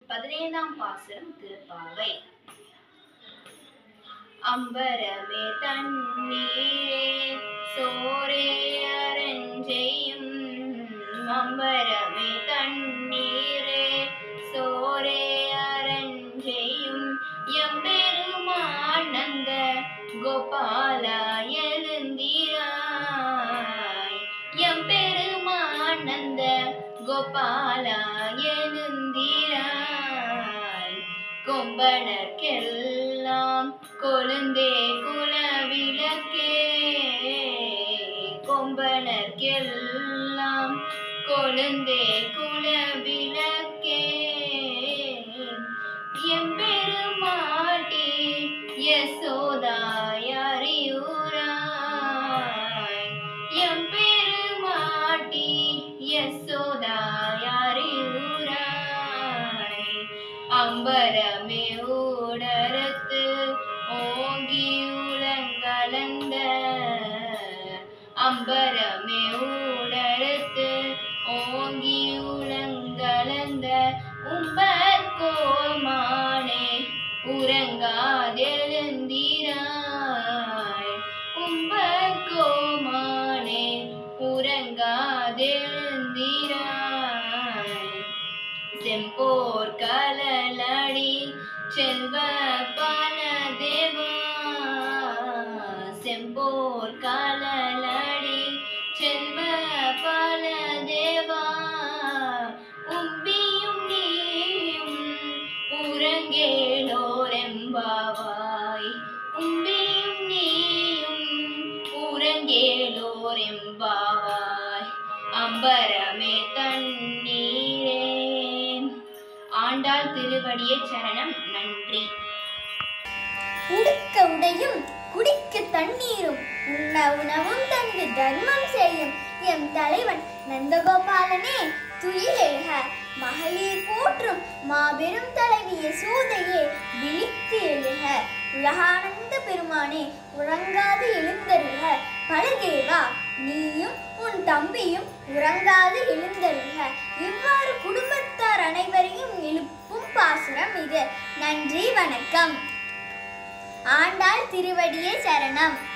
பதினைந்தாம் பாசுரம் திருப்பாவை அம்பரமே தண்ணீரே சோரே அரஞ்செய்யும் அம்பரமே தண்ணீரே சோரே அரஞ்செய்யும் எம்பெருமானந்த கோபாலா எழுந்திராய் எம்பெருமானந்த கோபாலா எழுந்திராய் கொம்பனர்க்கெல்லாம் கொழுந்தே குலவிளக்கே கொம்பனர்க்கெல்லாம் கொழுந்தே குலவிளக்கே எம்பெருமாட்டி யசோதாய் அறிவுராய் எம்பெருமாட்டி யசோதாய் அறிவுராய் அம்பரமே ஊடரத்து ஓங்கி உலங்கலந்த அம்பரமே ஊடரத்து ஓங்கி உலங்கலந்த உம்பர் கோமானே உறங்காதெழுந்திராய் உம்பர் கோமானே உறங்காதெழுந்திராய் செம்போர் கலலடி செல்வ பல தேவா செம்போர் கலலடி செல்வ பல தேவா உம்பியும் நீயும் உறங்கேலோரெம்பாவாய் உம்பியும் நீயும் உறங்கேலோரெம்பாவாய் அம்பரமே தண்ணீரே ஆண்டாள் திருவடியே சரணம் நன்றி உடுக்க உடையும் குடிக்க தண்ணீரும் உண்ண உணவும் தந்து தர்மம் செய்யும் எம் தலைவன் நந்தகோபாலனே துயிலெழுக மகளிர் போற்றும் மாபெரும் தலைவி யசோதையே விழித்து எழுக உலகானந்த பெருமானே உறங்காது எழுந்தருக பலதேவா நீயும் உன் தம்பியும் உறங்காது எழுந்தருக இவ்வாறு குடும்பத்தார் அனைவரையும் எழுப்பும் பாசுரம் இது நன்றி வணக்கம் ஆண்டாள் திருவடியே சரணம்